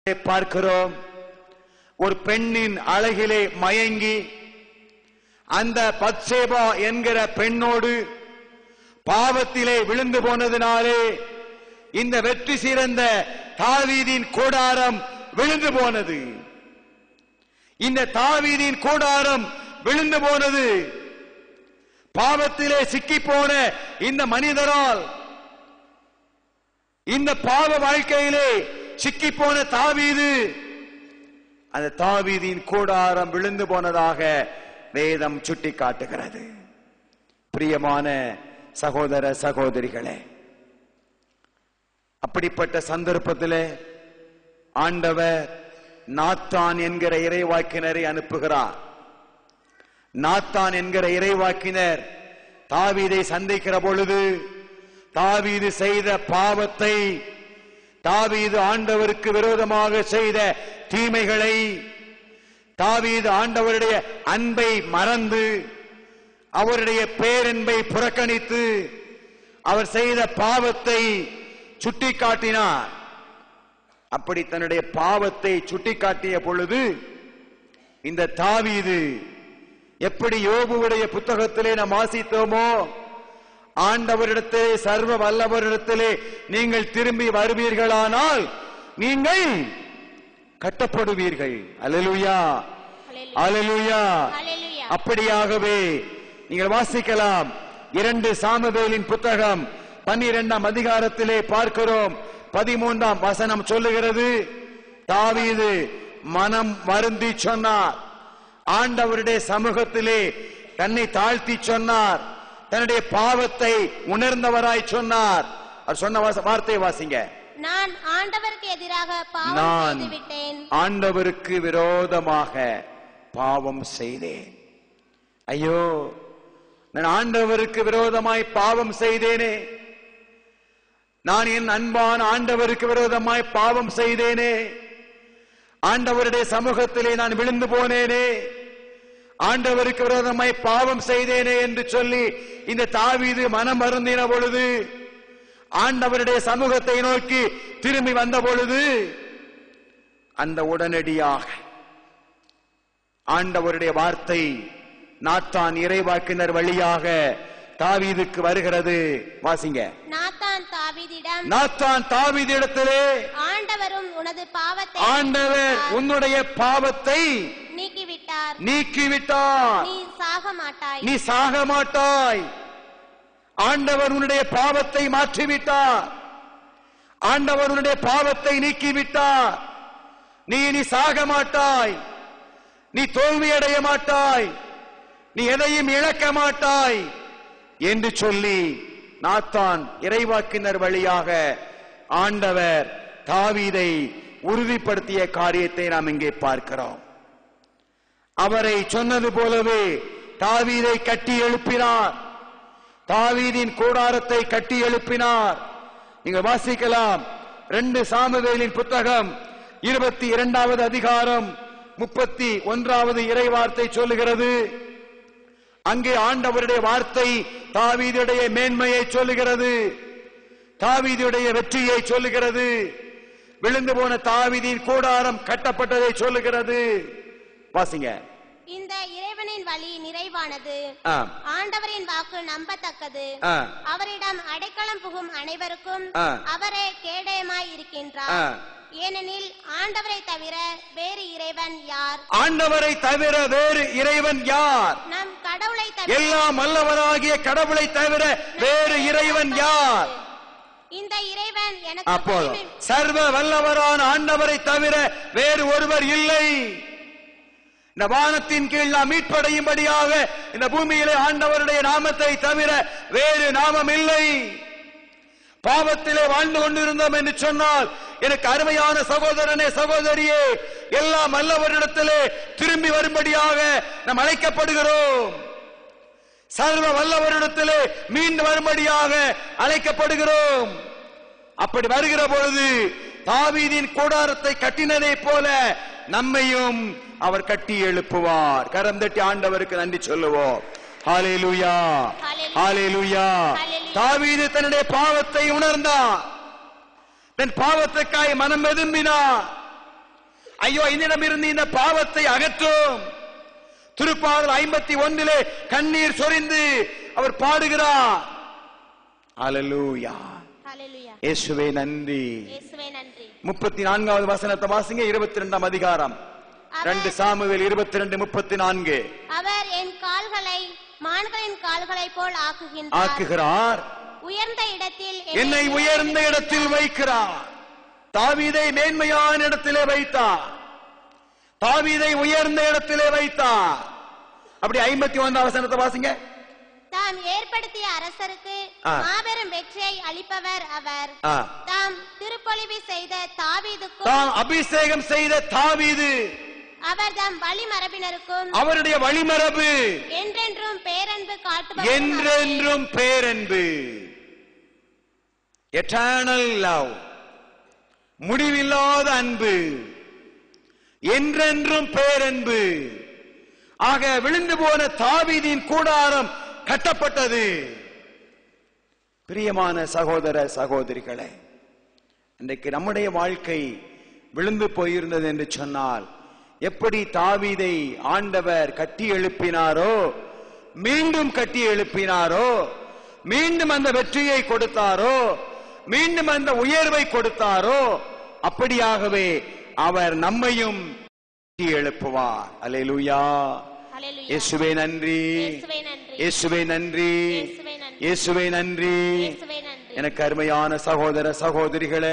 பார்க்கிறோம் ஒரு பெண்ணின் அழகிலே மயங்கி அந்த பத்சேபா என்கிற பெண்ணோடு பாவத்திலே விழுந்து போனதினாலே இந்த வெற்றி சிறந்த தாவீதின் கூடாரம் விழுந்து போனது இந்த தாவீதின் கூடாரம் விழுந்து போனது பாவத்திலே சிக்கி போன இந்த மனிதரால் இந்த பாவ வாழ்க்கையிலே சிக்கி போன தாவீது அந்த தாவீதின் கூடாரம் விழுந்து போனதாக வேதம் சுட்டி காட்டுகிறது பிரியமான சகோதர சகோதரிகளே அப்படிப்பட்ட சந்தர்ப்பத்திலே ஆண்டவர் நாத்தான் என்கிற இறைவாக்கினரை அனுப்புகிறார் நாத்தான் என்கிற இறைவாக்கினர் தாவீதை சந்திக்கிற பொழுது தாவீது செய்த பாவத்தை தாவீது ஆண்டவருக்கு விரோதமாக செய்த தீமைகளை தாவீது ஆண்டவருடைய அன்பை மறந்து அவருடைய பேரன்பை புறக்கணித்து அவர் செய்த பாவத்தை சுட்டிக்காட்டினார் அப்படி தன்னுடைய பாவத்தை சுட்டிக்காட்டிய பொழுது இந்த தாவீது எப்படி யோபுவுடைய புத்தகத்திலே நாம் வாசித்தோமோ ஆண்டவரிடத்திலே சர்வ வல்லவரிடத்திலே நீங்கள் திரும்பி வருவீர்களானால் நீங்கள் கட்டப்படுவீர்கள் அல்லேலூயா அல்லேலூயா ஹalleluya அப்படியாகவே நீங்கள் வாசிக்கலாம் இரண்டு சாமுவேலின் புத்தகம் பன்னிரெண்டாம் அதிகாரத்திலே பார்க்கிறோம் பதிமூன்றாம் வசனம் சொல்லுகிறது தாவீது மனம் வருந்தி சொன்னார் ஆண்டவருடைய சமூகத்திலே தன்னை தாழ்த்தி சொன்னார் தன்னுடைய பாவத்தை உணர்ந்தவராய் சொன்னார் அவர் சொன்ன வாச- வார்த்தையை வாசிங்க நான் ஆண்டவருக்கு எதிராக பாவம் நான் செய்து விட்டேன் ஆண்டவருக்கு விரோதமாக பாவம் செய்தேன் ஐயோ நான் ஆண்டவருக்கு விரோதமாய் பாவம் செய்தேனே நான் என் அன்பான ஆண்டவருக்கு விரோதமாய் பாவம் செய்தேனே ஆண்டவருடைய சமூகத்திலே நான் விழுந்து போனேனே ஆண்டவருக்கு விரோதமாய் பாவம் செய்தேனே என்று சொல்லி இந்த தாவீது மனம் அருந்தின பொழுது ஆண்டவருடைய சமூகத்தை நோக்கி திரும்பி வந்த பொழுது அந்த உடனடியாக ஆண்டவருடைய வார்த்தை நாத்தான் இறைவாக்கினர் வழியாக தாவீதுக்கு வருகிறது வாசிங்க நாத்தான் தாவீதிடம் நாத்தான் தாவீதிடத்திலே ஆண்டவரும் உனது பாவத்தை ஆண்டவர் உன்னுடைய பாவத்தை நீக்கிவிட்டார் நீக்கிவிட்டார் நீ சாக மாட்டாய் நீ சாக மாட்டாய் ஆண்டவர் உன்னுடைய பாவத்தை மாற்றிவிட்டார் ஆண்டவர் உன்னுடைய பாவத்தை நீக்கிவிட்டார் நீ நீ சாக மாட்டாய் நீ தோல்வியடைய மாட்டாய் நீ எதையும் இழக்க மாட்டாய் என்று சொல்லி நாத்தான் இறைவாக்கினர் வழியாக ஆண்டவர் தாவீதை உறுதிப்படுத்திய காரியத்தை நாம் இங்கே பார்க்கிறோம் அவரை சொன்னது போலவே தாவீதை கட்டி எழுப்பினார் தாவீதின் கூடாரத்தை கட்டி எழுப்பினார் நீங்க வாசிக்கலாம் ரெண்டு சாமுவேலின் புத்தகம் இருபத்தி இரண்டாவது அதிகாரம் முப்பத்தி ஒன்றாவது இறை வார்த்தை சொல்லுகிறது அங்கே ஆண்டவருடைய வார்த்தை தாவீதுடைய மேன்மையை சொல்லுகிறது தாவீதுடைய வெற்றியை சொல்லுகிறது விழுந்து போன தாவீதின் கூடாரம் கட்டப்பட்டதை சொல்லுகிறது வாசிங்க இந்த இறைவனின் வழி நிறைவானது ஆ, ஆண்டவரின் வாக்கு நம்பத்தக்கது ஆ, அவரிடம் அடைக்கலம் புகும் அனைவருக்கும் ஆ. அவரே கேடயமாய் ஆ. இருக்கின்றார் ஏனெனில் ஆண்டவரை தவிர வேறு இறைவன் யார் ஆண்டவரை தவிர வேறு இறைவன் யார் நம் கடவுளை தவிர எல்லாம் வல்லவராகிய கடவுளை தவிர வேறு இறைவன் யார் இந்த இறைவன் எனக்கு அப்போதும் பயன் சர்வ வல்லவரான ஆண்டவரை தவிர வேறு ஒருவர் இல்லை இந்த வானத்தின் கீழ் நாம் மீட்படையும்படியாக இந்த பூமியிலே ஆண்டவருடைய நாமத்தை தவிர வேறு நாமம் இல்லை பாவத்திலே வாழ்ந்து கொண்டிருந்தோம் என்று சொன்னால் எனக்கு அருமையான சகோதரனே சகோதரியே எல்லாம் வல்லவரிடத்திலே திரும்பி வரும்படியாக நாம் அழைக்கப்படுகிறோம் சர்வ வல்லவரிடத்திலே மீண்டு வரும்படியாக அழைக்கப்படுகிறோம் அப்படி வருகிற பொழுது தாவீதின் கூடாரத்தை கட்டினதை போல நம்மையும் அவர் கட்டி எழுப்புவார் கரம் தட்டி ஆண்டவருக்கு நன்றி சொல்லுவோம் ஹalleluya Hallelujah. ஹalleluya Hallelujah. தாவீது தன்னுடைய பாவத்தை உணர்ந்தார் தன் பாவத்துக்காய் மனம் வெதும்பினார் ஐயோ என்னிடம் இருந்து இந்த பாவத்தை அகற்றும் திருப்பாடல் ஐம்பத்தி ஒன்றிலே கண்ணீர் சொரிந்து அவர் பாடுகிறார் அல்லேலூயா ஹalleluya இயேசுவே நன்றி இயேசுவே நன்றி முப்பத்தி நான்காவது வசனத்தை வாசிங்க இருபத்தி ரெண்டாம் அதிகாரம் ரெண்டு சாமுவேல் இருபத்தி ரெண்டு முப்பத்தி நான்கு அவர் என் கால்களை மான்களின் கால்களைப் போல் ஆக்குகின்றார் ஆக்குகிறார் உயர்ந்த இடத்தில் என்னை உயர்ந்த இடத்தில் வைக்கிறார் தாவீதை மேன்மையான இடத்திலே வைத்தார் தாவீதை உயர்ந்த இடத்திலே வைத்தார் அப்படி ஐம்பத்தி ஒன்றாம் வசனத்தை வாசிங்க தாம் ஏற்படுத்திய அரசருக்கு ஆ. மாபெரும் வெற்றியை அளிப்பவர் அவர் ஆ. தாம் திருப்பொழிவு செய்த தாவீதுக்கும் தாம் அபிஷேகம் செய்த தாவீது அவர் தாம் வழிமரபினருக்கும் அவருடைய வழிமரபு என்றென்றும் பேரன்பு காட்டுபவர் என்றென்றும் பேரன்பு எட்டர்னல் லவ் முடிவில்லாத அன்பு என்றென்றும் பேரன்பு ஆக விழுந்து போன தாவீதின் கூடாரம் கட்டப்பட்டது பிரியமான சகோதர சகோதரிகளே இன்றைக்கு நம்முடைய வாழ்க்கை விழுந்து போயிருந்தது என்று சொன்னால் எப்படி தாவீதை ஆண்டவர் கட்டி எழுப்பினாரோ மீண்டும் கட்டி எழுப்பினாரோ மீண்டும் அந்த வெற்றியை கொடுத்தாரோ மீண்டும் அந்த உயர்வை கொடுத்தாரோ அப்படியாகவே அவர் நம்மையும் கட்டி எழுப்புவார் அல்லேலூயா ஹalleluya. இயேசுவே நன்றி இயேசுவே நன்றி இயேசுவே நன்றி இயேசுவே நன்றி. இயேசுவே நன்றி இயேசுவே நன்றி எனக்கு அருமையான சகோதர சகோதரிகளே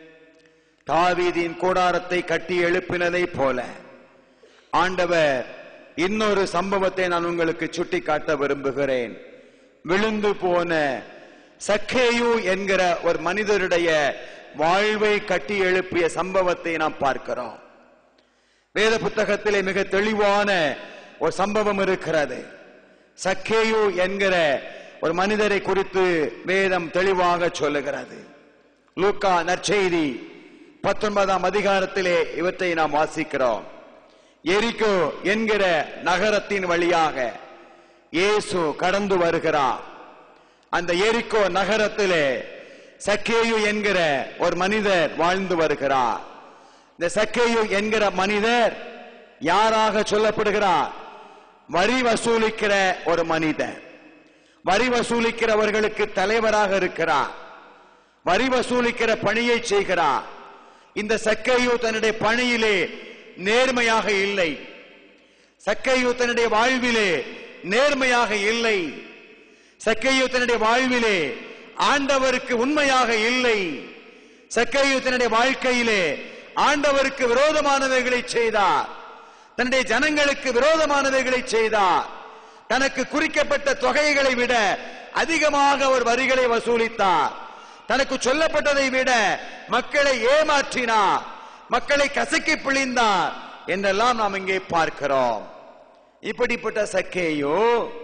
தாவீதின் கூடாரத்தை கட்டி எழுப்பினதை போல ஆண்டவர் இன்னொரு சம்பவத்தை நான் உங்களுக்கு சுட்டிக்காட்ட விரும்புகிறேன் விழுந்து போன சக்கேயு என்கிற ஒரு மனிதருடைய வாழ்வை கட்டி எழுப்பிய சம்பவத்தை நாம் பார்க்கிறோம் வேத புத்தகத்திலே மிக தெளிவான ஒரு சம்பவம் இருக்கிறது சக்கேயு என்கிற ஒரு மனிதரை குறித்து வேதம் தெளிவாக சொல்லுகிறது லூக்கா நற்செய்தி பத்தொன்பதாம் அதிகாரத்திலே இவற்றை நாம் வாசிக்கிறோம் எரிகோ என்கிற நகரத்தின் வழியாக இயேசு கடந்து வருகிறார் அந்த எரிக்கோ நகரத்திலே சக்கேயு என்கிற ஒரு மனிதர் வாழ்ந்து வருகிறார் இந்த சக்கேயு என்கிற மனிதர் யாராக சொல்லப்படுகிறார் வரி வசூலிக்கிற ஒரு மனிதர் வரி வசூலிக்கிறவர்களுக்கு தலைவராக இருக்கிறார் வரி வசூலிக்கிற பணியை செய்கிறார் இந்த சக்கையு தன்னுடைய பணியிலே நேர்மையாக இல்லை சக்கையு தன்னுடைய வாழ்விலே நேர்மையாக இல்லை சக்கையு தன்னுடைய வாழ்விலே ஆண்டவருக்கு உண்மையாக இல்லை சக்கையு தன்னுடைய வாழ்க்கையிலே ஆண்டவருக்கு விரோதமானவைகளை செய்தார் தன்னுடைய ஜனங்களுக்கு விரோதமானவைகளை செய்தார் தனக்கு குறிக்கப்பட்ட தொகைகளை விட அதிகமாக ஒரு வரிகளை வசூலித்தார் தனக்கு சொல்லப்பட்டதை விட மக்களை ஏமாற்றினார் மக்களை கசக்கி பிழிந்தார் என்றெல்லாம் நாம் இங்கே பார்க்கிறோம் இப்படிப்பட்ட சக்கேயோ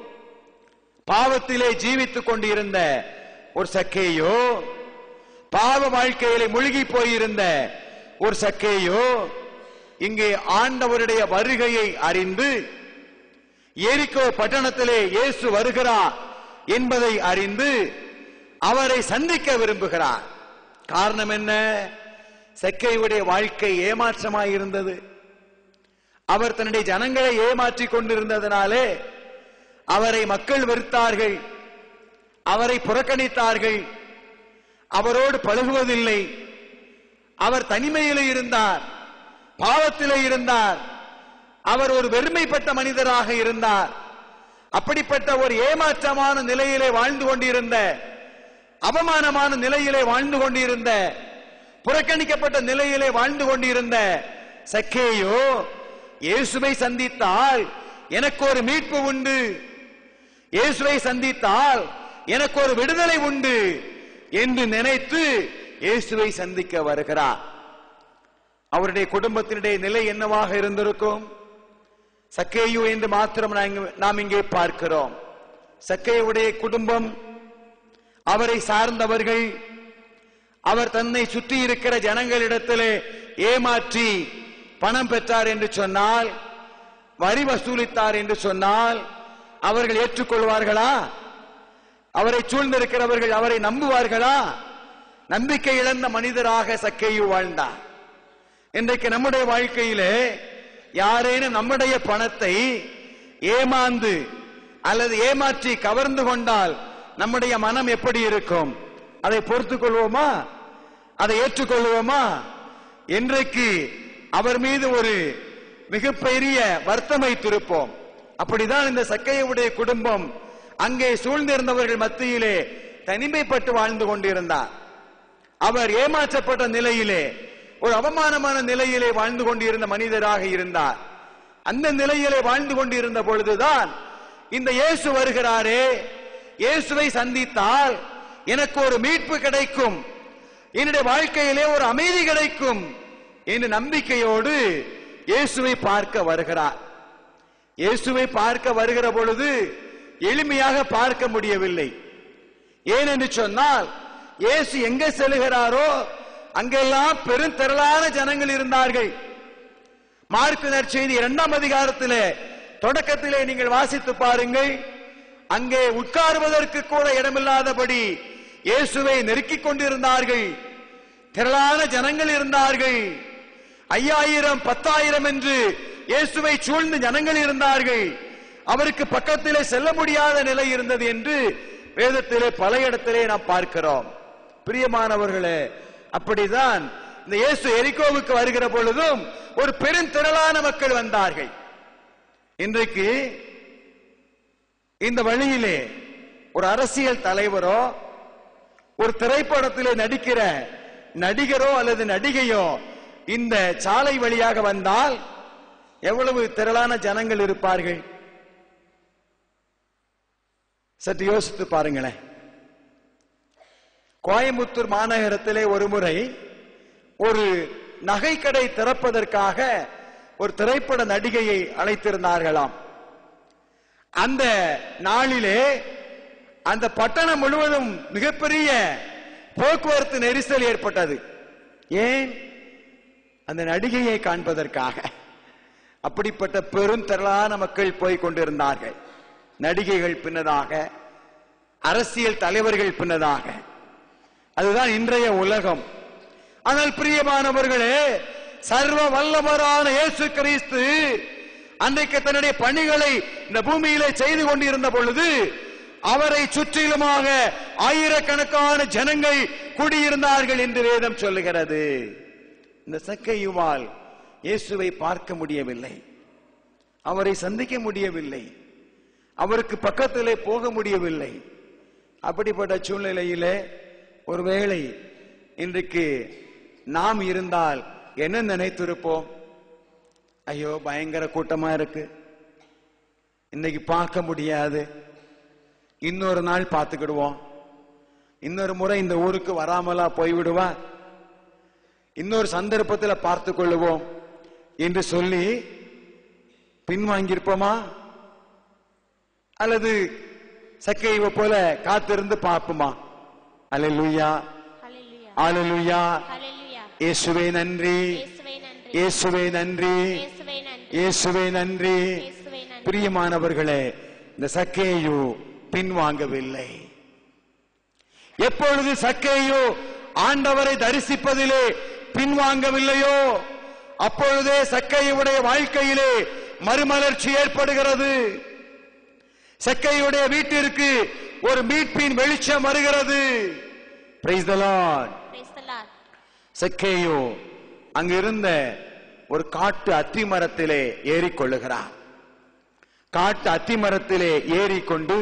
பாவத்திலே ஜீவித்துக் கொண்டிருந்த ஒரு சக்கேயோ பாவ வாழ்க்கையிலே மூழ்கி போயிருந்த ஒரு சக்கேயோ இங்கே ஆண்டவருடைய வருகையை அறிந்து எரிக்கோ பட்டணத்திலே இயேசு வருகிறார் என்பதை அறிந்து அவரை சந்திக்க விரும்புகிறார் காரணம் என்ன செக்கையுடைய வாழ்க்கை ஏமாற்றமாய் இருந்தது அவர் தன்னுடைய ஜனங்களை ஏமாற்றிக் கொண்டிருந்ததனாலே அவரை மக்கள் வெறுத்தார்கள் அவரை புறக்கணித்தார்கள் அவரோடு பழகுவதில்லை அவர் தனிமையிலே இருந்தார் பாவத்திலே இருந்தார் அவர் ஒரு வெறுமைப்பட்ட மனிதராக இருந்தார் அப்படிப்பட்ட ஒரு ஏமாற்றமான நிலையிலே வாழ்ந்து கொண்டிருந்த அவமானமான நிலையிலே வாழ்ந்து கொண்டிருந்த புறக்கணிக்கப்பட்ட நிலையிலே வாழ்ந்து கொண்டிருந்த சக்கேயோ இயேசுவை சந்தித்தால் எனக்கு ஒரு மீட்பு உண்டு இயேசுவை சந்தித்தால் எனக்கு ஒரு விடுதலை உண்டு என்று நினைத்து இயேசுவை சந்திக்க வருகிறார் அவருடைய குடும்பத்தினுடைய நிலை என்னவாக இருந்திருக்கும் சக்கேயு என்று மாத்திரம் நாம் இங்கு- நாம் இங்கே பார்க்கிறோம் சக்கேயுடைய குடும்பம் அவரை சார்ந்தவர்கள் அவர் தன்னை சுற்றி இருக்கிற ஜனங்களிடத்திலே ஏமாற்றி பணம் பெற்றார் என்று சொன்னால் வரி வசூலித்தார் என்று சொன்னால் அவர்கள் ஏற்றுக்கொள்வார்களா அவரை சூழ்ந்திருக்கிறவர்கள் அவரை நம்புவார்களா நம்பிக்கை இழந்த மனிதராக சக்கேயு வாழ்ந்தார் இன்றைக்கு நம்முடைய வாழ்க்கையிலே யாரேனும் நம்முடைய பணத்தை ஏமாந்து அல்லது ஏமாற்றி கவர்ந்து கொண்டால் நம்முடைய மனம் எப்படி இருக்கும் அதை பொறுத்துக் கொள்வோமா அதை ஏற்றுக்கொள்வோமா இன்றைக்கு அவர் மீது ஒரு மிகப்பெரிய வருத்தம் வைத்திருப்போம் அப்படிதான் இந்த சக்கையுடைய குடும்பம் அங்கே சூழ்ந்திருந்தவர்கள் மத்தியிலே தனிமைப்பட்டு வாழ்ந்து கொண்டிருந்தார் அவர் ஏமாற்றப்பட்ட நிலையிலே ஒரு அவமானமான நிலையிலே வாழ்ந்து கொண்டிருந்த மனிதராக இருந்தார் அந்த நிலையிலே வாழ்ந்து கொண்டிருந்த பொழுதுதான் இந்த இயேசு வருகிறாரே இயேசுவை சந்தித்தால் எனக்கு ஒரு மீட்பு கிடைக்கும் என்னுடைய வாழ்க்கையிலே ஒரு அமைதி கிடைக்கும் என்று நம்பிக்கையோடு இயேசுவை பார்க்க வருகிறார் இயேசுவை பார்க்க வருகிற பொழுது எளிமையாக பார்க்க முடியவில்லை ஏனென்று சொன்னால் இயேசு எங்க செல்கிறாரோ அங்கெல்லாம் பெருந்திரளான ஜனங்கள் இருந்தார்கள் மார்க்கு நற்செய்தி இரண்டாம் அதிகாரத்திலே தொடக்கத்திலே நீங்கள் வாசித்து பாருங்கள் அங்கே உட்காருவதற்கு கூட இடமில்லாதபடி இயேசுவை நெருக்கிக் கொண்டிருந்தார்கள் திரளான ஜனங்கள் இருந்தார்கள் ஐயாயிரம் பத்தாயிரம் என்று இயேசுவை சூழ்ந்து ஜனங்கள் இருந்தார்கள் அவருக்கு பக்கத்திலே செல்ல முடியாத நிலை இருந்தது என்று வேதத்திலே பல இடத்திலே நாம் பார்க்கிறோம் பிரியமானவர்களே அப்படிதான் இந்த இயேசு எரிகோவுக்கு வருகிற பொழுதும் ஒரு பெருந்திரளான மக்கள் வந்தார்கள் இன்றைக்கு இந்த வழியிலே ஒரு அரசியல் தலைவரோ ஒரு திரைப்படத்திலே நடிக்கிற நடிகரோ அல்லது நடிகையோ இந்த சாலை வழியாக வந்தால் எவ்வளவு திரளான ஜனங்கள் இருப்பார்கள் சற்று யோசித்து பாருங்களேன் கோயம்புத்தூர் மாநகரத்திலே ஒரு முறை ஒரு நகைக்கடை திறப்பதற்காக ஒரு திரைப்பட நடிகையை அழைத்திருந்தார்களாம் அந்த நாளிலே அந்த பட்டணம் முழுவதும் மிகப்பெரிய போக்குவரத்து நெரிசல் ஏற்பட்டது ஏன் அந்த நடிகையை காண்பதற்காக அப்படிப்பட்ட பெரும் திரளான மக்கள் போய் கொண்டிருந்தார்கள் நடிகைகள் பின்னதாக அரசியல் தலைவர்கள் பின்னதாக அதுதான் இன்றைய உலகம் ஆனால் பிரியமானவர்களே சர்வ வல்லவரான இயேசு கிறிஸ்து அன்றைக்கு தன்னுடைய பணிகளை இந்த பூமியிலே செய்து கொண்டிருந்த பொழுது அவரை சுற்றிலுமாக ஆயிரக்கணக்கான ஜனங்கள் கூடியிருந்தார்கள் என்று வேதம் சொல்லுகிறது இந்த சக்கையுவால் இயேசுவை பார்க்க முடியவில்லை அவரை சந்திக்க முடியவில்லை அவருக்கு பக்கத்திலே போக முடியவில்லை அப்படிப்பட்ட சூழ்நிலையிலே ஒருவேளை இன்றைக்கு நாம் இருந்தால் என்ன நினைத்திருப்போம் ஐயோ பயங்கர கூட்டமா இருக்கு இன்னைக்கு பார்க்க முடியாது இன்னொரு நாள் பார்த்துக்கிடுவோம் இன்னொரு முறை இந்த ஊருக்கு வராமலா போய்விடுவா இன்னொரு சந்தர்ப்பத்தில் பார்த்துக் கொள்ளுவோம் என்று சொல்லி பின்வாங்கியிருப்போமா அல்லது சக்கைவை போல காத்திருந்து பார்ப்போமா அல்லேலூயா ஹalleluya அல்லேலூயா ஹalleluya இயேசுவே நன்றி இயேசுவே நன்றி இயேசுவே நன்றி இயேசுவே நன்றி இயேசுவே நன்றி இயேசுவே நன்றி பிரியமானவர்களே இந்த சக்கேயு பின்வாங்கவில்லை எப்பொழுது சக்கேயு ஆண்டவரை தரிசிப்பதிலே பின்வாங்கவில்லையோ அப்பொழுதே சக்கையுடைய வாழ்க்கையிலே மறுமலர்ச்சி ஏற்படுகிறது சக்கையுடைய வீட்டிற்கு ஒரு மீட்பின் வெளிச்சம் வருகிறது Praise the Lord. praise the lord செக்கேயோ அங்கிருந்த ஒரு காட்டு அத்தி மரத்திலே ஏறிக்கொள்ளுகிறார் காட்டு அத்தி மரத்திலே ஏறிக்கொண்டு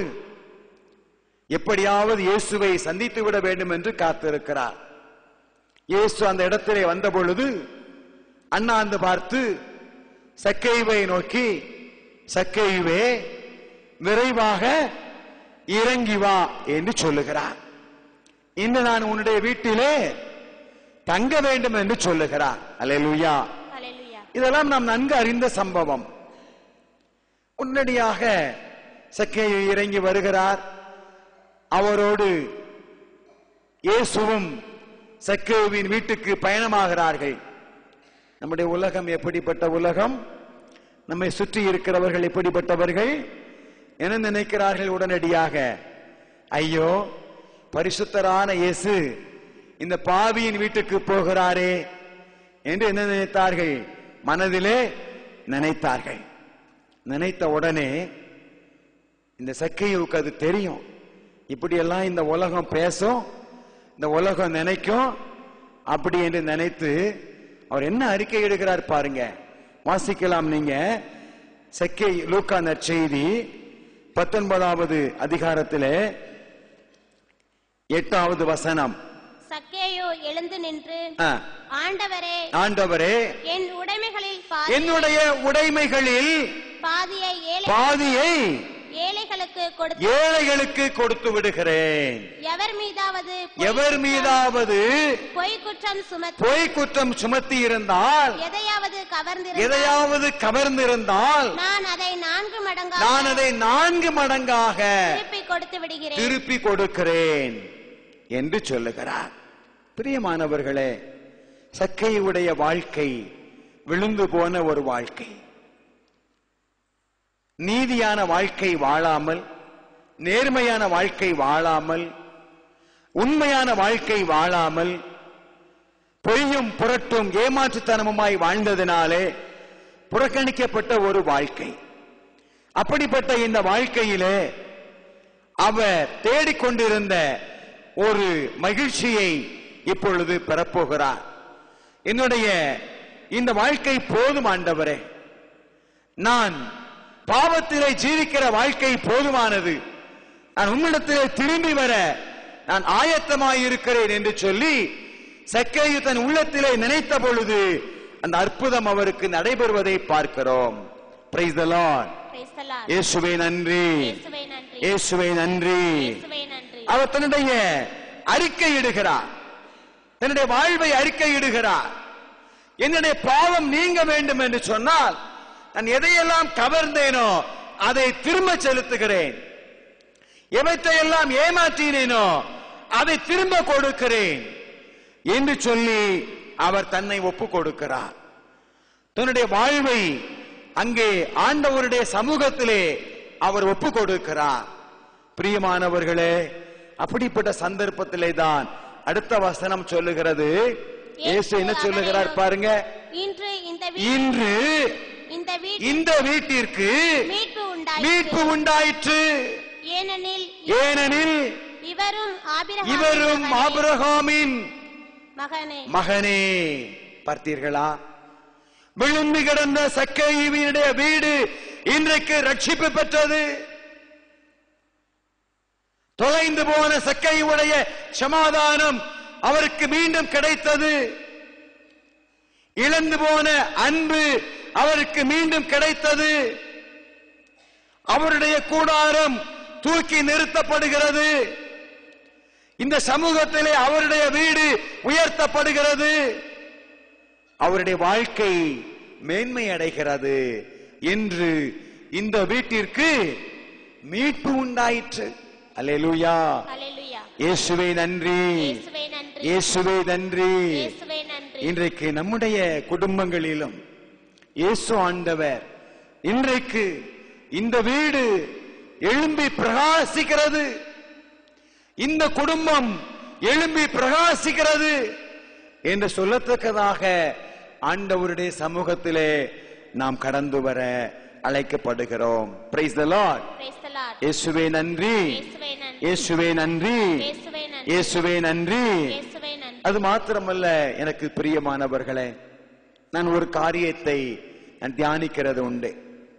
எப்படியாவது இயேசுவை சந்தித்து விட வேண்டும் என்று காத்திருக்கிறார் இயேசு அந்த இடத்திலே வந்த பொழுது அண்ணாந்து பார்த்து சக்கைவை நோக்கி சக்கைவே விரைவாக இறங்கி வா என்று சொல்லுகிறார் இன்று நான் உன்னுடைய வீட்டிலே தங்க வேண்டும் என்று சொல்லுகிறார் அல்லேலூயா ஹalleluya இதெல்லாம் நாம் நன்கு அறிந்த சம்பவம் உடனடியாக சக்கேயு இறங்கி வருகிறார் அவரோடு இயேசுவும் சக்கேயுவின் வீட்டுக்கு பயணமாகிறார்கள் நம்முடைய உலகம் எப்படிப்பட்ட உலகம் நம்மை சுற்றி இருக்கிறவர்கள் எப்படிப்பட்டவர்கள் என நினைக்கிறார்கள் உடனடியாக ஐயோ பரிசுத்தரான இயேசு இந்த பாவியின் வீட்டுக்கு போகிறாரே என்று என்ன நினைத்தார்கள் மனதிலே நினைத்தார்கள் நினைத்த உடனே இந்த சக்கையுக்கு அது தெரியும் இப்படியெல்லாம் இந்த உலகம் பேசும் இந்த உலகம் நினைக்கும் அப்படி என்று நினைத்து அவர் என்ன அறிக்கை எடுக்கிறார் பாருங்க வாசிக்கலாம் நீங்க செக்கை லூக்கா நற்செய்தி பத்தொன்பதாவது அதிகாரத்திலே எட்டாவது வசனம் சக்கேயு எழுந்து நின்று ஆ, ஆண்டவரே ஆண்டவரே என் உடைமைகளில் பாதி என்னுடைய உடைமைகளில் பாதியை ஏழை பாதியை ஏழைகளுக்கு கொடுத்து ஏழைகளுக்கு கொடுத்து விடுகிறேன் எவர் மீதாவது பொய் எவர் குற்றம்- மீதாவது பொய் குற்றம் சுமத்தி பொய் குற்றம் சுமத்தி இருந்தால் எதையாவது கவர்ந்திருந்தால் எதையாவது கவர்ந்திருந்தால் நான் அதை நான்கு மடங்காக நான் அதை நான்கு மடங்காக திருப்பி கொடுத்து விடுகிறேன் திருப்பி கொடுக்கிறேன் என்று சொல்லுகிறார் பிரியமானவர்களே சக்கையுடைய வாழ்க்கை விழுந்து போன ஒரு வாழ்க்கை நீதியான வாழ்க்கை வாழாமல் நேர்மையான வாழ்க்கை வாழாமல் உண்மையான வாழ்க்கை வாழாமல் பொய்யும் புரட்டும் ஏமாற்றுத்தனமுமாய் வாழ்ந்ததினாலே புறக்கணிக்கப்பட்ட ஒரு வாழ்க்கை அப்படிப்பட்ட இந்த வாழ்க்கையிலே அவர் தேடிக்கொண்டிருந்த ஒரு மகிழ்ச்சியை இப்பொழுது பெறப்போகிறார் என்னுடைய இந்த வாழ்க்கை போதும் ஆண்டவரே நான் பாவத்திலே ஜீவிக்கிற வாழ்க்கை போதுமானது நான் உன்னிடத்திலே திரும்பி வர நான் ஆயத்தமாயிருக்கிறேன் என்று சொல்லி சக்கையு தன் உள்ளத்திலே நினைத்த பொழுது அந்த அற்புதம் அவருக்கு நடைபெறுவதை பார்க்கிறோம் Praise the Lord. Praise the Lord. இயேசுவே நன்றி இயேசுவே நன்றி இயேசுவே நன்றி இயேசுவே நன்றி அவர் தன்னுடைய அறிக்கை இடுகிறார் தன்னுடைய வாழ்வை அறிக்கை இடுகிறார் என்னுடைய பாவம் நீங்க வேண்டும் என்று சொன்னால் நான் எதையெல்லாம் கவர்ந்தேனோ அதை திரும்ப செலுத்துகிறேன் எவற்றையெல்லாம் ஏமாற்றினேனோ அதை திரும்ப கொடுக்கிறேன் என்று சொல்லி அவர் தன்னை ஒப்பு கொடுக்கிறார் தன்னுடைய வாழ்வை அங்கே ஆண்டவருடைய சமூகத்திலே அவர் ஒப்பு கொடுக்கிறார் பிரியமானவர்களே அப்படிப்பட்ட சந்தர்ப்பத்திலே தான் அடுத்த வசனம் சொல்லுகிறது இயேசு என்ன சொல்லுகிறார் பாருங்க இன்று இந்த வீ- இன்று இந்த வீட்டில் இந்த வீட்டிற்கு மீட்பு உண்டாயிற்று மீட்பு உண்டாயிற்று ஏனெனில் ஏனெனில் இவரும் ஆபிரகாமின் இவரும் மகனே. ஆபிரகாமின் மகனே மகனே பார்த்தீர்களா விழுந்து கிடந்த சக்கையுடைய வீடு இன்றைக்கு ரட்சிப்பு பெற்றது தொலைந்து போன சக்கையுடைய சமாதானம் அவருக்கு மீண்டும் கிடைத்தது இழந்து போன அன்பு அவருக்கு மீண்டும் கிடைத்தது அவருடைய கூடாரம் தூக்கி நிறுத்தப்படுகிறது இந்த சமூகத்திலே அவருடைய வீடு உயர்த்தப்படுகிறது அவருடைய வாழ்க்கை மேன்மை அடைகிறது என்று இந்த வீட்டிற்கு மீட்பு உண்டாயிற்று அல்லேலூயா ஹalleluya இயேசுவே நன்றி இயேசுவே நன்றி இயேசுவே நன்றி இயேசுவே நன்றி இன்றைக்கு நம்முடைய குடும்பங்களிலும் இயேசு ஆண்டவர் இன்றைக்கு இந்த வீடு எழும்பி பிரகாசிக்கிறது இந்த குடும்பம் எழும்பி பிரகாசிக்கிறது என்று சொல்லத்தக்கதாக ஆண்டவருடைய சமூகத்திலே நாம் கடந்து வர அழைக்கப்படுகிறோம் praise the lord praise the lord இயேசுவே நன்றி இயேசுவே நன்றி இயேசுவே நன்றி இயேசுவே நன்றி இயேசுவே நன்றி இயேசுவே நன்றி அது மாத்திரமல்ல எனக்கு பிரியமானவர்களே நான் ஒரு காரியத்தை நான் தியானிக்கிறது உண்டு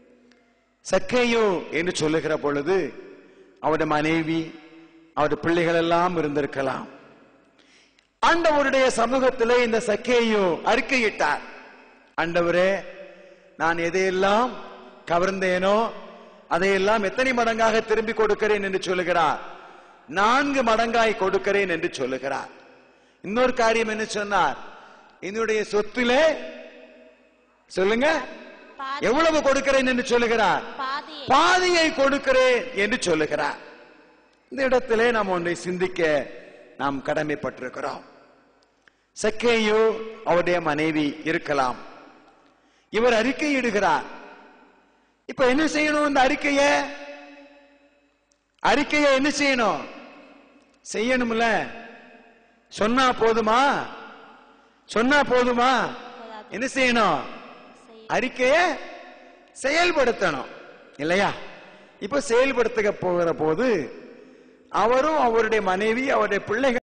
சக்கேயோ என்று சொல்லுகிற பொழுது அவருடைய மனைவி அவருடைய பிள்ளைகள் எல்லாம் இருந்திருக்கலாம் ஆண்டவருடைய சமூகத்திலே இந்த சக்கேயோ அறிக்கையிட்டார் ஆண்டவரே நான் எதையெல்லாம் கவர்ந்தேனோ அதையெல்லாம் எத்தனை மடங்காக திரும்பி கொடுக்கிறேன் என்று சொல்லுகிறார் நான்கு மடங்காய் கொடுக்கிறேன் என்று சொல்லுகிறார் இன்னொரு காரியம் என்ன சொன்னார் என்னுடைய சொத்திலே சொல்லுங்க பாதி எவ்வளவு கொடுக்கிறேன் என்று சொல்லுகிறார் பாதியை பாதியை கொடுக்கிறேன் என்று சொல்லுகிறார் இந்த இடத்திலே நாம் ஒன்றை சிந்திக்க நாம் கடமைப்பட்டிருக்கிறோம் சக்கேயோ அவருடைய மனைவி இருக்கலாம் இவர் அறிக்கையிடுகிறார் இப்ப என்ன செய்யணும் இந்த அறிக்கைய அறிக்கைய என்ன செய்யணும் செய்யணும்ல சொன்னா போதுமா சொன்னா போதுமா என்ன செய்யணும் அறிக்கைய செயல்படுத்தணும் இல்லையா இப்ப செயல்படுத்த போகிற போது அவரும் அவருடைய மனைவி அவருடைய பிள்ளைகள்